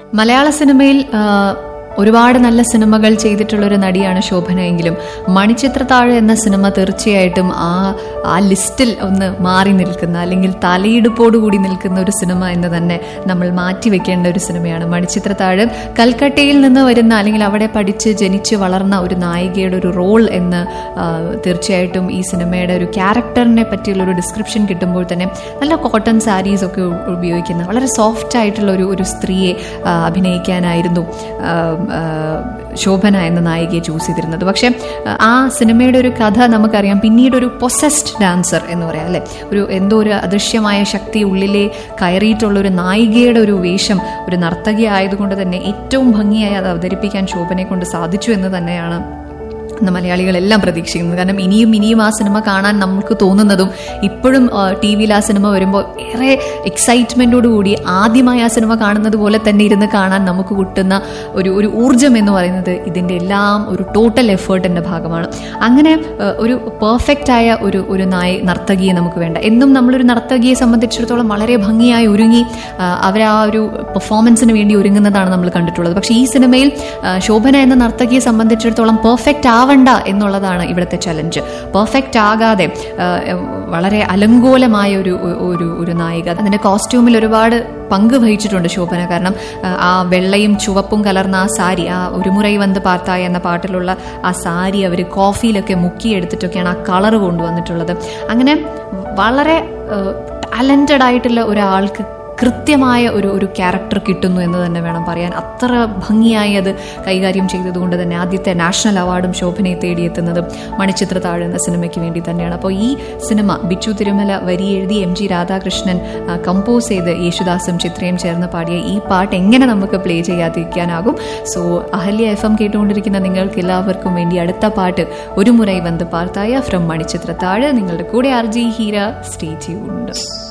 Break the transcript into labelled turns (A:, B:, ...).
A: മലയാള സിനിമയിൽ ആ, ഒരുപാട് നല്ല സിനിമകൾ ചെയ്തിട്ടുള്ള ഒരു നടിയാണ് ശോഭന എങ്കിലും മണിച്ചിത്രത്താഴ് എന്ന സിനിമ തീർച്ചയായിട്ടും ആ ആ ലിസ്റ്റിൽ ഒന്ന് മാറി നിൽക്കുന്ന അല്ലെങ്കിൽ തലയിടുപ്പോടുകൂടി നിൽക്കുന്ന ഒരു സിനിമ എന്ന് തന്നെ നമ്മൾ മാറ്റിവെക്കേണ്ട ഒരു സിനിമയാണ് മണിച്ചിത്രത്താഴ് കൽക്കട്ടയിൽ നിന്ന് വരുന്ന അല്ലെങ്കിൽ അവിടെ പഠിച്ച് ജനിച്ച് വളർന്ന ഒരു നായികയുടെ ഒരു റോൾ എന്ന് ആ, തീർച്ചയായിട്ടും ഈ സിനിമയുടെ ഒരു ക്യാരക്ടറിനെ പറ്റിയുള്ള ഒരു ഡിസ്ക്രിപ്ഷൻ കിട്ടുമ്പോൾ തന്നെ നല്ല കോട്ടൺ സാരീസ് ഒക്കെ ഉ- ഉപയോഗിക്കുന്ന വളരെ സോഫ്റ്റ് ആയിട്ടുള്ള ഒരു ഒരു സ്ത്രീയെ ആ, അഭിനയിക്കാനായിരുന്നു ആ, ആ, ശോഭന എന്ന നായികയെ ചൂസ് ചെയ്തിരുന്നത് പക്ഷേ ആ, ആ സിനിമയുടെ ഒരു കഥ നമുക്കറിയാം പിന്നീട് ഒരു പൊസസ്ഡ് ഡാൻസർ എന്ന് പറയാം അല്ലെ ഒരു എന്തോ ഒരു അദൃശ്യമായ ശക്തി ഉള്ളിലെ കയറിയിട്ടുള്ള ഒരു നായികയുടെ ഒരു വേഷം ഒരു നർത്തകി ആയതുകൊണ്ട് തന്നെ ഏറ്റവും ഭംഗിയായി അത് അവതരിപ്പിക്കാൻ ശോഭനയെ കൊണ്ട് സാധിച്ചു എന്ന് തന്നെയാണ് ഇന്ന് മലയാളികളെല്ലാം പ്രതീക്ഷിക്കുന്നത് കാരണം ഇനിയും ഇനിയും ആ സിനിമ കാണാൻ നമുക്ക് തോന്നുന്നതും ഇപ്പോഴും ടി വിയിൽ ആ സിനിമ വരുമ്പോൾ ഏറെ എക്സൈറ്റ്മെൻറ്റോടുകൂടി ആദ്യമായി ആ സിനിമ കാണുന്നത് പോലെ തന്നെ ഇരുന്ന് കാണാൻ നമുക്ക് കിട്ടുന്ന ഒരു ഒരു ഊർജം എന്ന് പറയുന്നത് ഇതിൻ്റെ എല്ലാം ഒരു ടോട്ടൽ എഫേർട്ടിൻ്റെ ഭാഗമാണ് അങ്ങനെ ആ, ഒരു പെർഫെക്റ്റ് ആയ ഒരു ഒരു നായ നർത്തകിയെ നമുക്ക് വേണ്ട എന്നും നമ്മളൊരു നർത്തകിയെ സംബന്ധിച്ചിടത്തോളം വളരെ ഭംഗിയായി ഒരുങ്ങി അവർ ആ ഒരു പെർഫോമൻസിന് വേണ്ടി ഒരുങ്ങുന്നതാണ് നമ്മൾ കണ്ടിട്ടുള്ളത് പക്ഷേ ഈ സിനിമയിൽ ആ, ശോഭന എന്ന നർത്തകിയെ സംബന്ധിച്ചിടത്തോളം പെർഫെക്റ്റ് ആവണ്ട എന്നുള്ളതാണ് ഇവിടുത്തെ ചലഞ്ച് പെർഫെക്റ്റ് ആകാതെ ആ, വളരെ അലങ്കോലമായ ഒരു ഒരു ഒരു നായിക അതിന്റെ കോസ്റ്റ്യൂമിൽ ഒരുപാട് പങ്ക് വഹിച്ചിട്ടുണ്ട് ശോഭന കാരണം ആ, ആ വെള്ളയും ചുവപ്പും കലർന്ന ആ സാരി ആ ഒരു മുറൈ വന്ന് പാർത്തായ എന്ന പാട്ടിലുള്ള ആ സാരി അവർ കോഫിയിലൊക്കെ മുക്കിയെടുത്തിട്ടൊക്കെയാണ് ആ കളർ കൊണ്ടുവന്നിട്ടുള്ളത് അങ്ങനെ വളരെ ടാലൻറ്റഡ് ആയിട്ടുള്ള ഒരാൾക്ക് കൃത്യമായ ഒരു ഒരു ക്യാരക്ടർ കിട്ടുന്നു എന്ന് തന്നെ വേണം പറയാൻ അത്ര ഭംഗിയായി അത് കൈകാര്യം ചെയ്തതുകൊണ്ട് തന്നെ ആദ്യത്തെ നാഷണൽ അവാർഡും ശോഭനയെ തേടിയെത്തുന്നത് മണിച്ചിത്രത്താഴ് എന്ന സിനിമയ്ക്ക് വേണ്ടി തന്നെയാണ് അപ്പോൾ ഈ സിനിമ ബിച്ചു തിരുമല വരി എഴുതി എം ജി രാധാകൃഷ്ണൻ ആ, കമ്പോസ് ചെയ്ത് യേശുദാസും ചിത്രയും ചേർന്ന് പാടിയ ഈ പാട്ട് എങ്ങനെ നമുക്ക് പ്ലേ ചെയ്യാതിരിക്കാനാകും സോ അഹല്യ എഫ് എം കേട്ടുകൊണ്ടിരിക്കുന്ന നിങ്ങൾക്ക് എല്ലാവർക്കും വേണ്ടി അടുത്ത പാട്ട് ഒരു മുறை വന്ന് പാർത്തായ ഫ്രം മണിച്ചിത്രത്താഴ് നിങ്ങളുടെ കൂടെ R G Heera stay tuned